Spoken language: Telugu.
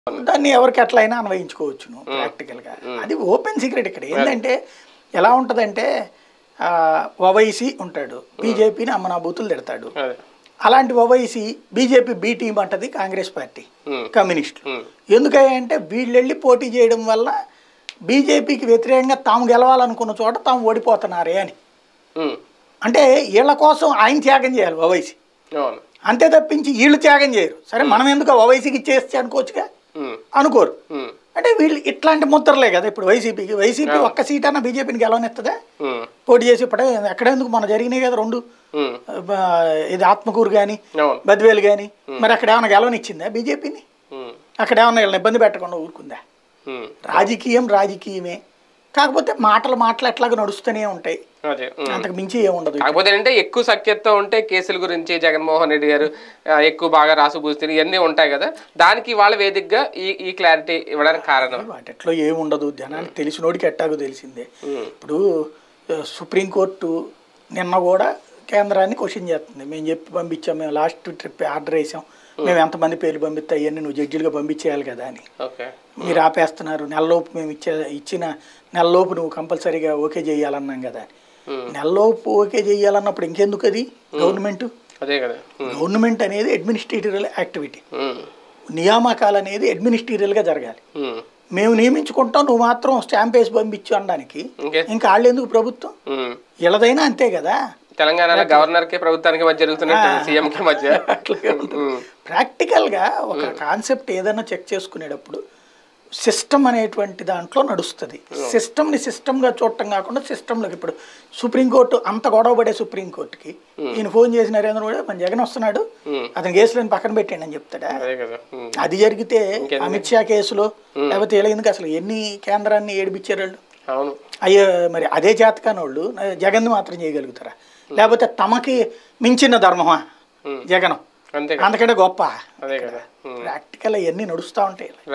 దాన్ని ఎవరికి ఎట్లయినా అన్వయించుకోవచ్చును ప్రాక్టికల్గా అది ఓపెన్ సీక్రెట్ ఇక్కడ ఏంటంటే ఎలా ఉంటుందంటే ఆ, ఓవైసీ ఉంటాడు బీజేపీని అమ్మనా బూతులు తిడతాడు అదే అలాంటి ఓవైసీ బీజేపీ బీ టీం అంటది కాంగ్రెస్ పార్టీ Hmm. కమ్యూనిస్టులు Hmm. ఎందుకంటే వీళ్ళు వెళ్ళి పోటీ చేయడం వల్ల బీజేపీకి వ్యతిరేకంగా తాము గెలవాలనుకున్న చోట తాము ఓడిపోతున్నారే అని ఉమ్. అంటే వీళ్ళ కోసం ఆయన త్యాగం చేయాలి ఓవైసీ అవును అంతే తప్పించి వీళ్ళు త్యాగం చేయరు సరే మనం ఎందుకు ఓవైసీకి ఇచ్చేస్తే అనుకోవచ్చుగా ఉమ్. అనుకోరు ఉమ్. అంటే వీళ్ళు ఇట్లాంటి ముద్రలే కదా ఇప్పుడు వైసీపీకి వైసీపీ ఒక్క సీట్ అన్న బీజేపీని గెలవనిస్తుందా ఉమ్. పోటీ చేసి ఇప్పుడే ఎక్కడెందుకు మన జరిగినాయి కదా రెండు ఉమ్. ఆ, ఇది ఆత్మకూరు కానీ అవును బద్వేలు కానీ మరి అక్కడ ఏమైనా గెలవనిచ్చిందా బీజేపీని ఉమ్. అక్కడ ఏమైనా వీళ్ళని ఇబ్బంది పెట్టకుండా ఊరుకుందా ఉమ్. రాజకీయం రాజకీయమే కాకపోతే మాటలు మాటలు ఎట్లాగో నడుస్తూనే ఉంటాయి అదే ఉమ్. అంతకు మించి ఏముండదు కాకపోతే ఏంటంటే ఎక్కువ సఖ్యతతో ఉంటే కేసుల గురించి జగన్మోహన్ రెడ్డి గారు ఆ, ఎక్కువ బాగా రాసుబూస్తుంది ఇవన్నీ ఉంటాయి కదా దానికి వాళ్ళ వేదికగా ఈ ఈ క్లారిటీ ఇవ్వడానికి కారణం వాటిట్లో ఏముండదు జనానికి తెలిసినోడికి ఎట్టాగో తెలిసిందే ఉమ్. ఇప్పుడు ఆ, సుప్రీంకోర్టు నిన్న కూడా కేంద్రాన్ని క్వశ్చన్ చేస్తుంది మేము చెప్పి పంపించాం మేము లాస్ట్ ట్రిప్ ఆర్డర్ వేసాం మేము ఎంతమంది పేర్లు పంపిస్తే అవన్నీ నువ్వు జడ్జిలుగా పంపించేయాలి కదా అని ఓకే మీరు ఆపేస్తున్నారు నెలలోపు మేము ఇచ్చే ఇచ్చిన నెలలోపు నువ్వు కంపల్సరీగా ఓకే చేయాలన్నాం కదా అని ఉమ్. నెలలోపు ఓకే చేయాలన్నప్పుడు ఇంకెందుకు అది గవర్నమెంట్ అదే కదా ఉమ్. గవర్నమెంట్ అనేది అడ్మినిస్ట్రేటివ్ యాక్టివిటీ ఉమ్. నియామకాలు అనేది అడ్మినిస్ట్రేటివ్గా జరగాలి ఉమ్. మేము నియమించుకుంటాం నువ్వు మాత్రం స్టాంప్ వేసి పంపించు అనడానికి ఇంకే ఇంకా వాళ్ళు ఎందుకు ప్రభుత్వం ఉమ్. వీళ్ళదైనా అంతే కదా తెలంగాణలో గవర్నర్ కి ప్రభుత్వానికి మధ్య జరుగుతున్నట్టు సీఎం కి మధ్య అట్లాగే ఉంటుంది ఉమ్. ప్రాక్టికల్గా ఒక కాన్సెప్ట్ ఏదైనా చెక్ చేసుకునేటప్పుడు సిస్టమ్ అనేటువంటి దాంట్లో నడుస్తుంది సిస్టమ్ని సిస్టమ్గా చూడటం కాకుండా సిస్టంలోకి ఇప్పుడు సుప్రీంకోర్టు అంత గొడవపడే సుప్రీంకోర్టుకి ఈయన ఫోన్ చేసి నరేంద్ర మోడీ మన జగన్ వస్తున్నాడు ఉమ్. అతని కేసులను పక్కన పెట్టండి అని చెప్తాడా అదే కదా ఉమ్. అది జరిగితే అమిత్ షా కేసులో లేకపోతే ఇలా ఎందుకు అసలు ఎన్ని కేంద్రాన్ని ఏడిపించారు వాళ్ళు అవును అయ్యో మరి అదే జాతకాని వాళ్ళు జగన్ మాత్రం చేయగలుగుతారా లేకపోతే తమకి మించిన ధర్మమా జగనం అంతే కదా అందుకంటే గొప్ప అదే కదా ఉమ్. ప్రాక్టికల్ అవన్నీ నడుస్తూ ఉంటాయి